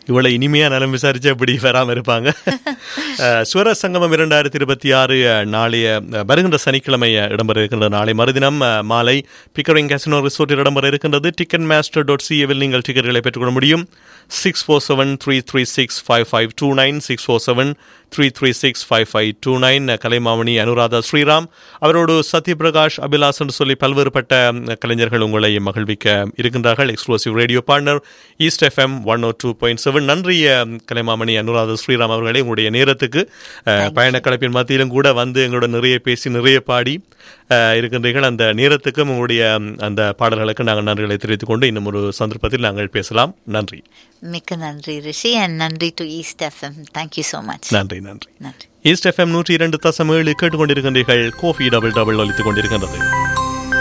இவ்வளவு இனிமையா நலம் விசாரிச்சு அப்படி வராம இருப்பாங்க அஹ், சுவர சங்கமம் இரண்டாயிரத்தி இருபத்தி ஆறு அஹ், நாளைய அஹ், வருகின்ற சனிக்கிழமை அஹ், இடம்பெற இருக்கின்றது நாளை மறுதினம் அஹ், மாலை பிக்கரிங் கேசினோ ரிசோர்ட்டில் இடம்பெற இருக்கின்றது டிக்கெட் மாஸ்டர் டாட் சிஏவில் நீங்கள் டிக்கெட்டுகளை பெற்றுக்கொள்ள முடியும் six four seven three three six five five two nine six four seven three three six five five two nine Kalaimamani Anuradha Sriram அவரோடு சத்யபிரகாஷ் அபிலாஸ் என்று சொல்லி பல்வேறுபட்ட ம், கலைஞர்கள் உங்களை மகிழ்விக்க இருக்கின்றார்கள் exclusive radio partner east FM one O two point seven நன்றி அம், கலைமாமணி அனுராதா ஸ்ரீராம் அவர்களே உங்களுடைய நேரத்துக்கு அஹ், பயணக்கலப்பின் மத்தியிலும் கூட வந்து எங்களோட நிறைய பேசி நிறைய பாடி அஹ், இருக்கின்றீர்கள் அந்த நேரத்துக்கும் உங்களுடைய ம், அந்த பாடல்களுக்கு நாங்கள் நன்றிகளை தெரிவித்துக் கொண்டு இன்னும் ஒரு சந்தர்ப்பத்தில் நாங்கள் பேசலாம் நன்றி மிக்க நன்றி ரிஷி அண்ட் நன்றி to east FM thank you so much நன்றி நன்றி நன்றி ஈஸ்ட் எஃப்எம் நூற்றி இரண்டு தசம் ஏழு கேட்டுக்கொண்டிருக்கின்றீர்கள் கோஃபி டபுள் டபுள் ஒலித்துக் கொண்டிருக்கின்றது